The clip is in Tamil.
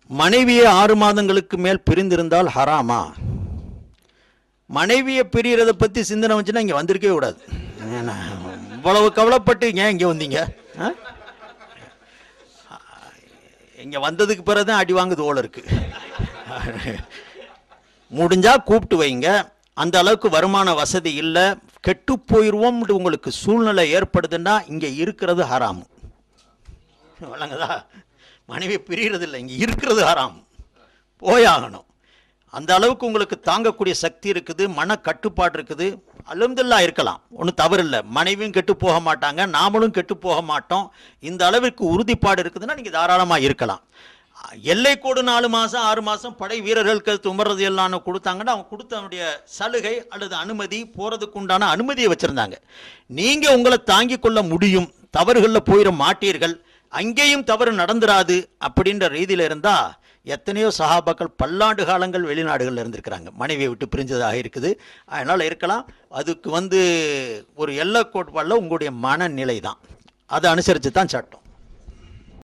மனைவியை ஆறு மாதங்களுக்கு மேல் பிரிந்திருந்தால் ஹராமா மனைவியை பிரியறதை பற்றி சிந்தனை வந்துச்சுன்னா இங்கே வந்திருக்கவே கூடாது ஏன்னா, இவ்வளவு கவலைப்பட்டு ஏன் இங்கே வந்தீங்க ஆ? இங்கே வந்ததுக்கு பிறகு தான் அடி வாங்குது ஓல இருக்கு முடிஞ்சா கூப்பிட்டு வைங்க அந்த அளவுக்கு வருமான வசதி இல்லை கெட்டு போயிடுவோம்னு உங்களுக்கு சூழ்நிலை ஏற்படுதுன்னா இங்கே இருக்கிறது ஹராம் வழங்குதா மனைவி பிரியறது இல்லை இங்கே இருக்கிறது ஹராம் போயாகணும் அந்த அளவுக்கு உங்களுக்கு தாங்கக்கூடிய சக்தி இருக்குது மன கட்டுப்பாடு இருக்குது அலுமதுல்லா இருக்கலாம் ஒன்றும் தவறு இல்லை மனைவியும் கெட்டு போக மாட்டாங்க நாமளும் கெட்டு போக மாட்டோம் இந்த அளவிற்கு உறுதிப்பாடு இருக்குதுன்னா நீங்கள் தாராளமாக இருக்கலாம் எல்லை கோடு நாலு மாதம் ஆறு மாதம் படை வீரர்களுக்கு அது உமர்றது எல்லாம் கொடுத்தாங்கன்னா அவங்க கொடுத்தவனுடைய சலுகை அல்லது அனுமதி போகிறதுக்கு உண்டான அனுமதியை வச்சுருந்தாங்க நீங்கள் உங்களை தாங்கிக் கொள்ள முடியும் தவறுகளில் போயிட மாட்டீர்கள் அங்கேயும் தவறு நடந்துராது அப்படின்ற ரீதியில் இருந்தால் எத்தனையோ சகாபாக்கள் பல்லாண்டு காலங்கள் வெளிநாடுகளில் இருந்திருக்கிறாங்க மனைவியை விட்டு பிரிஞ்சதாக இருக்குது அதனால் இருக்கலாம் அதுக்கு வந்து ஒரு எல்லை கோட்பாடில் உங்களுடைய மனநிலை தான் அதை அனுசரித்து தான் சட்டம்